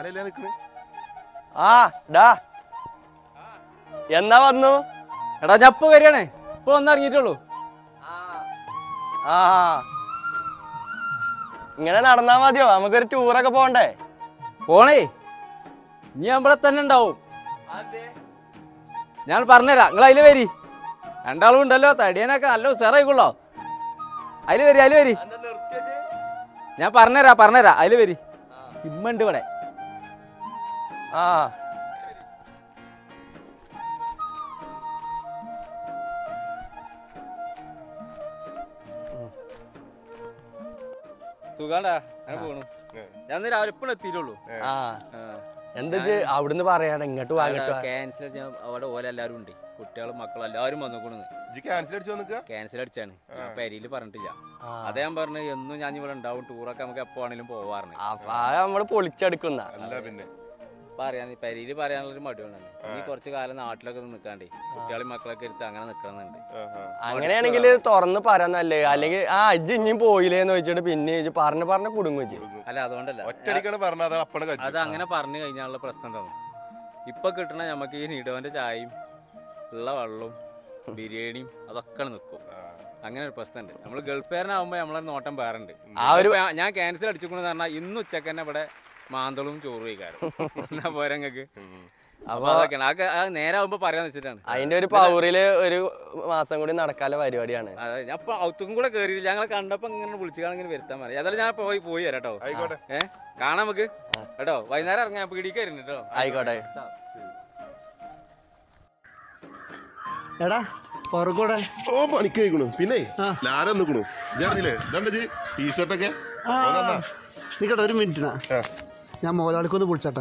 ഞാനല്ലേ നിക്കണ് ആ ഡാ എന്നാ വന്നു എടാ ഞാൻ ഇപ്പൊ വരികയാണേ ഇപ്പൊ വന്നിറങ്ങിയിട്ടുള്ളൂ ആ ഇങ്ങനെ നടന്നാ മതിയോ നമുക്കൊരു ടൂറൊക്കെ പോണ്ടേ പോണേ നീ നമ്മളെ തന്നെ ഉണ്ടാവും ഞാൻ പറഞ്ഞുതരാം നിങ്ങൾ അതില് വരി രണ്ടാളും ഉണ്ടല്ലോ തടിയനൊക്കെ നല്ല ഉഷാറായിക്കൊള്ളോ അതില് വരി അതില് വരി ഞാൻ പറഞ്ഞുതരാം പറഞ്ഞുതരാം അതില് വരി ഇമ്മണ്ട് ഇവിടെ ആ സുഖാണ്ടാ അങ്ങനെ പോണു ഞാൻ ഇന്ന് രാവിലെ ഇപ്പോഴും എത്തിയിട്ടുള്ളൂ ആ എന്താ ഇജ്ജ് അവിടുന്ന് പറയാടാ ഇങ്ങോട്ട് വാ ഇങ്ങോട്ട് വാ. ക്യാൻസൽ ഞാൻ അവിടെ ഓല എല്ലാവരും ഉണ്ട് കുട്ടികളും മക്കളും എല്ലാവരും വന്നോക്കണെന്ന് ഇജ്ജ് ക്യാൻസൽ അടിച്ചു വന്നിക്ക ക്യാൻസൽ അടിച്ചാണ് ഞാൻ പെരിയിൽ പറഞ്ഞിട്ടില്ല ആ. അതേ ഞാൻ പറഞ്ഞു എന്നും ഞാൻ ഇവിടെ ഉണ്ടാവും ടൂറൊക്കെ നമുക്ക് എപ്പോ ആണെങ്കിലും പോവാറുണ്ട് അപ്പൊ ആ നമ്മള് പൊളിച്ചെടുക്കുന്ന അല്ല പിന്നെ പറയാൻ പെരിയിൽ പറയാനുള്ളൊരു മടിയാണ് ഇനി കുറച്ച് കാലം നാട്ടിലൊക്കെ ഒന്ന് നിൽക്കാണ്ടേ കുട്ടികളും മക്കളൊക്കെ എടുത്ത് അങ്ങനെ നിൽക്കണമെന്നുണ്ട് ആഹാ. അങ്ങനെയാണെങ്കിൽ തുറന്ന് പറയാന്നല്ലേ അല്ലെങ്കിൽ ആ ഇജ്ജ് ഇനിയും പോയില്ലേന്ന് ചോദിച്ചിട്ട് പിന്നെ ഇജ്ജ് പറഞ്ഞ് പറഞ്ഞ് കുടുങ്ങും ഇജ്ജ് അല്ല അതുകൊണ്ടല്ല ഒറ്റടിക്കാണ് പറഞ്ഞത് അത് അപ്പണ അത് കച്ചു അങ്ങനെ പറഞ്ഞു കഴിഞ്ഞാലുള്ള പ്രശ്നം എന്താന്ന് ഇപ്പൊ കിട്ടണ നമുക്ക് ഈ നീടോന്റെ ചായയും ഉള്ള വെള്ളവും ബിരിയാണിയും അതൊക്കെ നിൽക്കും അങ്ങനെ ഒരു പ്രശ്നമുണ്ട് നമ്മൾ ഗൾഫുകാരനാകുമ്പോ നമ്മളെ നോട്ടം വേറുണ്ട് ആ ഒരു ഇപ്പൊ ഞാൻ ക്യാൻസൽ അടിച്ചിക്കണെന്ന് പറഞ്ഞാൽ ഇന്ന് ഉച്ചക്ക് തന്നെ ഇവിടെ മാന്തളും ചോറും കഴിക്കാറ് എന്നാ പോരാ നിങ്ങൾക്ക് അപ്പൊ അതൊക്കെയാണ് ആ- ആ നേരാകുമ്പോ പറയാന്ന് വെച്ചിട്ടാണ് അതിന്റെ ഒരു പൗറില് ഒരു മാസം കൂടി നടക്കാനുള്ള പരിപാടിയാണ് അതെ ഞാൻ ഇപ്പൊ ഔത്തും കൂടെ കയറി ഞങ്ങളെ കണ്ടപ്പോ ഇങ്ങനെ വിളിച്ചു ഇങ്ങനെ വരുത്താൻ പറയാം ഏതായാലും ഞാൻ പോയി പോയി തരാം കേട്ടോ ആയിക്കോട്ടെ ഏ കാണാം നമുക്ക് കേട്ടോ വൈകുന്നേരം ഇറങ്ങാൻ പീടിക്ക് വരുന്നുണ്ട് കേട്ടോ ആയിക്കോട്ടെ എടാ പുറകൂടെ ഓ പണിക്ക് കഴിക്കണു പിന്നെ ലാര നിക്കണു ഇതറിഞ്ഞില്ലേ ഇതാണ്ട് ടീഷർട്ടൊക്കെ നിക്കട്ടെ ഒരു മിനിറ്റിനാ ഞാൻ മോലാളിക്കൊന്ന് വിളിച്ചട്ടെ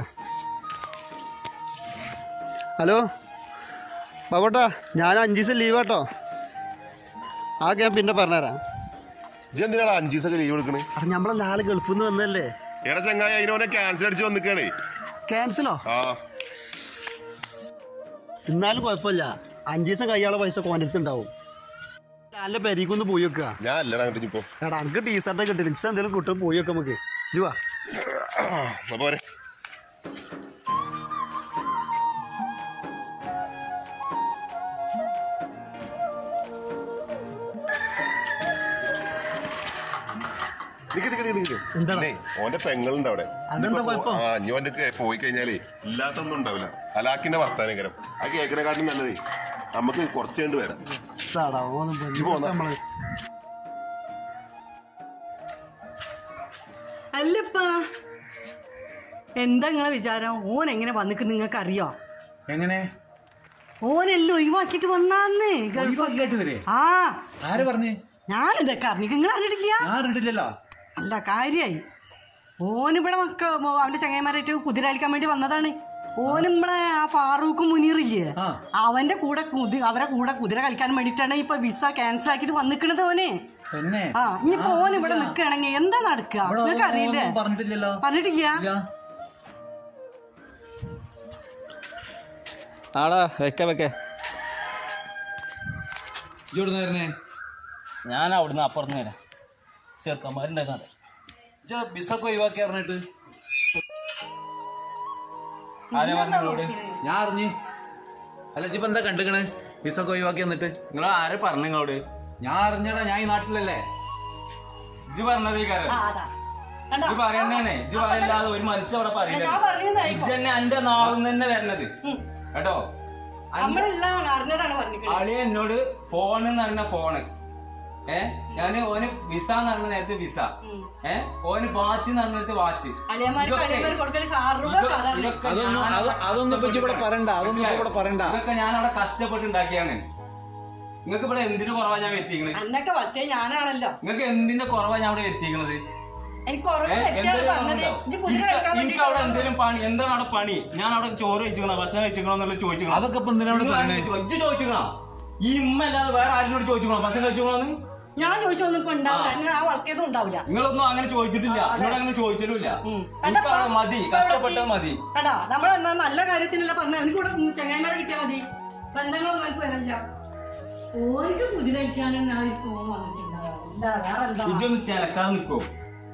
ഹലോ ബാബോട്ടാ ഞാൻ അഞ്ച് ദിവസം ലീവ് കേട്ടോ ആ ഞാൻ പിന്നെ പറഞ്ഞുതരാം ഇജ്ജ് എന്തിനാണ് അഞ്ചു ദിവസമൊക്കെ ലീവ് എടുക്കണേ എടാ നമ്മളെ ലാല് ഗൾഫിൽ നിന്ന് വന്നല്ലേ എടാ ചങ്ങായി അതിനോനെ ക്യാൻസൽ അടിച്ച് വന്നിക്കാണേ ക്യാൻസലോ ആ എന്നാലും കുഴപ്പമില്ല അഞ്ച് ദിവസം കയ്യാളെ പൈസ കോൻ്റെ നല്ല പെരീക്കൊന്ന് പോയി വെക്കുക ഞാൻ അല്ലടാ അങ്ങോട്ട് ഇപ്പോ എടാ എനിക്ക് ടീഷർട്ടൊക്കെ കിട്ടി എനിക്ക് എന്തെങ്കിലും കിട്ടും പോയി വെക്കാം നമുക്ക് ജുവാ എന്നാ പോരെ നിക്ക് നിക്ക് നിക്ക് നിക്ക്. എന്താടാ? പിന്നെ ഓന്റെ പെങ്ങളുണ്ട് അവിടെ അതെന്താ ഇനിയിപ്പോ കുഴപ്പം? ആ ഇനി ഓന്റെ ഒക്കെ പോയി കഴിഞ്ഞാലേ ഇല്ലാത്തൊന്നും ഉണ്ടാവില്ല അലാക്കിന്റെ വർത്താനകരം ആ കേക്കിനെക്കാട്ടും നല്ലതേ നമുക്ക് കുറച്ച് കണ്ട് വരാം ഇതാടാ, ഓനും പെണ്ണും ഇജ്ജ് പോന്നാ. നമ്മള് അല്ലപ്പാ എന്താ നിങ്ങളെ വിചാരം ഓൻ എങ്ങനെ വന്നിക്ക് നിങ്ങൾക്ക് അറിയോ എങ്ങനെ ഓനെല്ലാം ഒഴിവാക്കിട്ട് വന്നാന്ന് ഗൾഫ് ഒഴിവാക്കിയിട്ട് വരെ ആ ആര് പറഞ്ഞ് ഞാനിതൊക്കെ അറിഞ്ഞു നിങ്ങൾ അറിഞ്ഞിട്ടില്ല ഞാൻ അറിഞ്ഞിട്ടില്ലല്ലോ അല്ല കാര്യായി ഓനിവിടെ മക്ക അവന്റെ ചങ്ങായിമാരായിട്ട് കുതിര കളിക്കാൻ വേണ്ടി വന്നതാണ് ഓനും ഇവിടെ ആ ഫാറൂഖ് മുനീറില്ലേ ആ. അവന്റെ കൂടെ കുതി അവരെ കൂടെ കുതിര കളിക്കാൻ വേണ്ടിട്ടാണ് ഇപ്പൊ വിസ ക്യാൻസൽ ആക്കിട്ട് വന്നിക്കണത് ഓനെ തന്നെ ആ ഇനിയിപ്പോ ഓൻ ഇവിടെ നിക്കുകയാണെങ്കിൽ എന്താ നടക്കുക ഇവിടെ നിങ്ങൾക്ക് അറിയില്ലേ ഒന്നും പറഞ്ഞിട്ടില്ലല്ലോ പറഞ്ഞിട്ടില്ല ഇല്ല. ആടാ വെക്ക വെക്ക ഇജ്ജ് വരണേ ഞാൻ അവിടുന്ന് അപ്പുറത്ത് വരാം ചെറുക്കന്മാരുണ്ടായിരുന്നു ഇജ്ജ് ബിസൊക്കെ ഒഴിവാക്കി അറിഞ്ഞിട്ട് ആരെ പറഞ്ഞോട് ഞാൻ അറിഞ്ഞ് അല്ല ഇജ്ജിപ്പോ എന്താ കണ്ടുക്കണ് ബിസൊക്കെ ഒഴിവാക്കി എന്നിട്ട് നിങ്ങൾ ആരെ പറഞ്ഞു നിങ്ങളോട് ഞാൻ അറിഞ്ഞടാ ഞാൻ ഈ നാട്ടിലല്ലേ ഇജ്ജ് പറഞ്ഞത് ഈ കാര്യം ആ, അതാ. കണ്ടോ? ഇജ്ജ് പറയണേ ഇജ്ജ് പറയല്ലാതെ ഒരു മനുഷ്യൻ അവിടെ പറയില്ല ഞാൻ പറയുന്നതാ ഇപ്പൊ. ഇജ്ജ് തന്നെ എന്റെ നാവിൽ തന്നെ വരണത് കേട്ടോ നമ്മളെല്ലാം അറിഞ്ഞതാണ് പറഞ്ഞിരിക്കുന്നത് അളി എന്നോട് ഫോൺ എന്ന് പറഞ്ഞ ഫോണ് ഏ ഞാന് ഓന് വിസ എന്ന് പറഞ്ഞ നേരത്തെ വിസ ഏ ഓന് വാച്ച് എന്ന് പറഞ്ഞ നേരത്തെ വാച്ച് അളിയന്മാർക്ക് അളിയന്മാർ കൊടുക്കല് സാറ് രൂപ സാധാരണ അതൊന്നും അത് അതൊന്നും ഇപ്പൊ ഇജ്ജ് ഇവിടെ പറയണ്ട അതൊന്നും ഇപ്പൊ ഇവിടെ പറയണ്ട ഇതൊക്കെ ഞാൻ അവിടെ കഷ്ടപ്പെട്ട് ഉണ്ടാക്കിയാണ് നിങ്ങൾക്ക് ഇവിടെ എന്തിനു കുറവാ ഞാൻ എത്തിക്കണത് അന്നൊക്കെ വളർത്തിയ ഞാനാണല്ലോ നിങ്ങൾക്ക് എന്തിന്റെ കുറവാ ഞാൻ അവിടെ എത്തിക്കണത് എനിക്ക് ഉറപ്പ് ഏ? തെറ്റിയാണ് എന്തേലും പറഞ്ഞത് ഉണ്ടോ? ഇജ്ജ് കുതിര എനിക്ക് കളിക്കാൻ എനിക്ക് അവിടെ വേണ്ടി എന്തെങ്കിലും പണി എന്താണ് അവിടെ പണി ഞാൻ അവിടെ ചോറ് കഴിച്ചിക്കണോ ഭക്ഷണം കഴിച്ചിക്കണോ എന്നുള്ള ചോദിച്ചിക്കണോ അതൊക്കെ ഇപ്പൊ എന്തിനാ ഇവിടെ പറയണേ ഇജ്ജ് ചോദിച്ചിക്കണോ ഈ ഉമ്മ അല്ലാതെ വേറെ ആരിനോട് ചോദിച്ചിക്കണോ ഭക്ഷണം കഴിച്ചിക്കണോന്ന് ഞാൻ ചോദിച്ചൊന്നും ഇപ്പൊ ഉണ്ടാവില്ല എന്നെ ആ വളർത്തിയതും ഉണ്ടാവില്ല നിങ്ങളൊന്നും അങ്ങനെ ചോദിച്ചിട്ടില്ല എന്നോട് അങ്ങനെ ചോദിച്ചിട്ടില്ല എനിക്ക് അവിടെ മതി കഷ്ടപ്പെട്ടത് മതി കണ്ടാ നമ്മൾ എന്നാ നല്ല കാര്യത്തിനല്ല പറഞ്ഞ അവന് കൂടെ ചങ്ങായിമാരെ കിട്ടിയാൽ മതി ബന്ധങ്ങളൊന്നും എനിക്ക് വരില്ല ഓർക്ക് കുതിര കളിക്കാനും ഞാൻ ഇപ്പൊ ഓൻ വന്നിട്ടുണ്ടാവും എന്താ വേറെ എന്താ ഇജ്ജൊന്ന് ചിലക്കാതെ നിക്കോ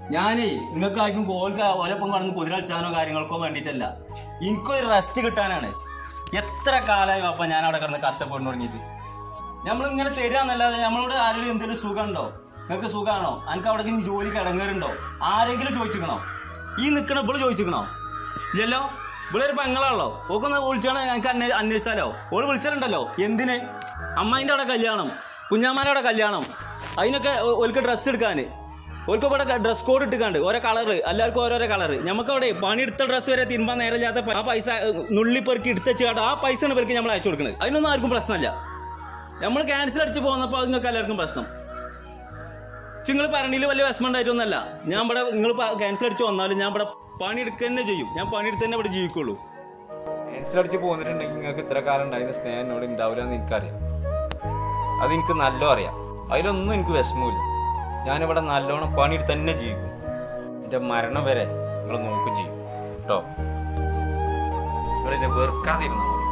ഞാനേ നിങ്ങൾക്ക് ആർക്കും കോൽക്ക് ഓലപ്പം കടന്ന് കുതിരളിച്ചാനോ കാര്യങ്ങൾക്കോ വേണ്ടിയിട്ടല്ല എനിക്കൊരു റെസ്റ്റ് കിട്ടാനാണ് എത്ര കാലമായി അപ്പൊ ഞാൻ അവിടെ കിടന്ന് കഷ്ടപ്പെടുന്നു തുടങ്ങിയിട്ട് നമ്മൾ ഇങ്ങനെ തരാന്നല്ലാതെ നമ്മളോട് ആരെങ്കിലും എന്തെങ്കിലും സുഖമുണ്ടോ നിങ്ങൾക്ക് സുഖമാണോ എനിക്ക് അവിടെ ഇനി ജോലിക്ക് ഇടങ്ങേറുണ്ടോ ആരെങ്കിലും ചോദിച്ചിക്കണോ ഈ നിൽക്കണ ഇവള് ചോദിച്ചിക്കണോ ഇല്ലല്ലോ ഇവളൊരു പെങ്ങളാണല്ലോ ഓക്കൊന്ന് വിളിച്ചാണ് ഞങ്ങൾക്ക് അന്വേ അന്വേഷിച്ചാലോ ഓള് വിളിച്ചിട്ടുണ്ടല്ലോ എന്തിന് അമ്മായിൻ്റെ അവിടെ കല്യാണം കുഞ്ഞാമാരുടെ അവിടെ കല്യാണം അതിനൊക്കെ ഒ- ഓൽക്ക് ഡ്രസ്സ് എടുക്കാന് ഓൽക്ക് ഇവിടെ ഡ്രസ് കോഡ് ഇട്ടുകാണ്ട് ഓരോ കളറ് എല്ലാവർക്കും ഓരോരോ കളറ് നമുക്ക് അവിടെ പണിയെടുത്ത ഡ്രസ്സ് വരെ തിരുമ്പാൻ നേരമില്ലാത്ത പ- ആ പൈസ നുള്ളിപ്പെറുക്കി എടുത്തുവെച്ചാണ്ട് ആ പൈസയാണ് ഇവർക്ക് നമ്മൾ അയച്ചു കൊടുക്കുന്നത് അതിനൊന്നും ആർക്കും പ്രശ്നമല്ല നമ്മൾ ക്യാൻസൽ അടിച്ച് പോകുന്നപ്പോൾ നിങ്ങൾക്ക് എല്ലാവർക്കും പ്രശ്നം നിങ്ങൾ പറഞ്ഞതിൽ വലിയ വിഷമം ആയിട്ടൊന്നല്ല ഞാൻ ഇവിടെ നിങ്ങൾ ക്യാൻസൽ അടിച്ച് വന്നാലും ഞാൻ ഇവിടെ പണിയെടുക്കുക തന്നെ ചെയ്യും ഞാൻ പണിയെടുത്ത് തന്നെ ഇവിടെ ജീവിക്കുള്ളൂ ക്യാൻസൽ അടിച്ച് പോന്നിട്ടുണ്ടെങ്കിൽ നിങ്ങൾക്ക് ഇത്ര കാലം ഉണ്ടായിരുന്ന സ്നേഹം എന്നോട് ഉണ്ടാവില്ല എന്ന് എനിക്കറിയാം അത് എനിക്ക് നല്ലോണം അറിയാം അതിലൊന്നും എനിക്ക് വിഷമമില്ല ഞാനിവിടെ നല്ലോണം പണിയെടുത്ത് തന്നെ ജീവിക്കും എൻ്റെ മരണം വരെ നിങ്ങൾ നോക്കും ചെയ്യും കേട്ടോ നിങ്ങളെന്നെ വെറുക്കാതിരുന്നാൽ മതി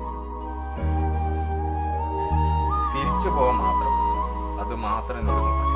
തിരിച്ചു പോകാൻ മാത്രം അത് മാത്രം എന്നോട്